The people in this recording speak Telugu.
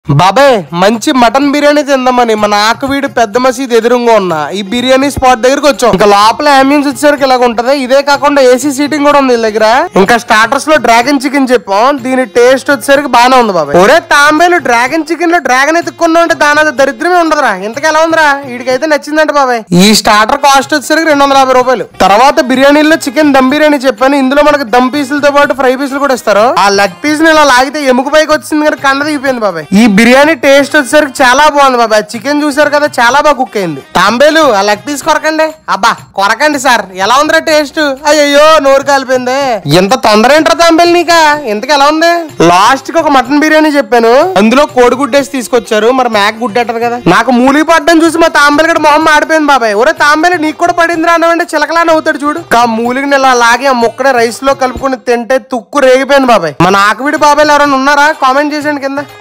బాబాయ్ మంచి మటన్ బిర్యానీ తిందామని మన ఆకువీడు పెద్ద మసీద్ ఎదురుగా ఉన్న ఈ బిర్యానీ స్పాట్ దగ్గరికి వచ్చాం ఇంకా లోపల అంబియన్స్ వచ్చేసరికి ఇలాగ ఉంటది ఇదే కాకుండా ఏసీ సీటింగ్ కూడా ఉంది వీళ్ళ దగ్గర ఇంకా స్టార్టర్స్ లో డ్రాగన్ చికెన్ చెప్పాం దీని టేస్ట్ వచ్చేసరికి బానే ఉంది బాబాయ్ ఒరే తాంబేలు డ్రాగన్ చికెన్ లో డ్రాగన్ ఎత్తుకున్నా అంటే దాని అది దరిద్రమే ఉండదురా ఇంతకు ఎలా ఉందిరా వీడికైతే నచ్చిందంట బాబాయ్ ఈ స్టార్టర్ కాస్ట్ వచ్చేసరికి రెండు వందల యాభై రూపాయలు తర్వాత బిర్యానీలో చికెన్ దమ్ బిర్యానీ చెప్పాను ఇందులో మనకు దమ్ పీసులతో పాటు ఫ్రై పీసులు కూడా ఇస్తారు ఆ లెగ్ పీస్ ని ఇలా లాగితే ఎముక పైకి వచ్చింది కానీ కండ దిగిపోయింది బాబాయ్ ఈ బిర్యానీ టేస్ట్ వచ్చేసరికి చాలా బాగుంది బాబాయ్ చికెన్ చూసారు కదా చాలా బాగా కుక్ అయింది తాంబేలు ఆ లెగ్ పీస్ కొరకండి అబ్బా కొరకండి సార్ ఎలా ఉందిరా టేస్ట్ అయ్యో నోరు కాలిపోయింది ఎంత తొందర ఏంట్రా తాంబేలు నీకా ఇంతకు ఎలా ఉంది లాస్ట్ కి ఒక మటన్ బిర్యానీ చెప్పాను అందులో కోడిగుడ్డేసి తీసుకొచ్చారు మరి మ్యాక్ గుడ్డ అంటారు కదా నాకు మూలి పడ్డం చూసి మా తాంబేలు గడ మొహం ఆడిపోయింది బాబాయ్ ఒరే తాంబేలు నీకు కూడా పడిందిరా అన్నవంటే చిలకలా నవ్వుతాడు చూడు ఆ మూలిని ఇలా లాగి ఆ ముక్కడే రైస్ లో కలుపుకొని తింటే తుక్కు రేగిపోయింది బాబాయ్ మన ఆకువిడి బాబాయ్లు ఎవరైనా ఉన్నారా కామెంట్ చేసేయండి కింద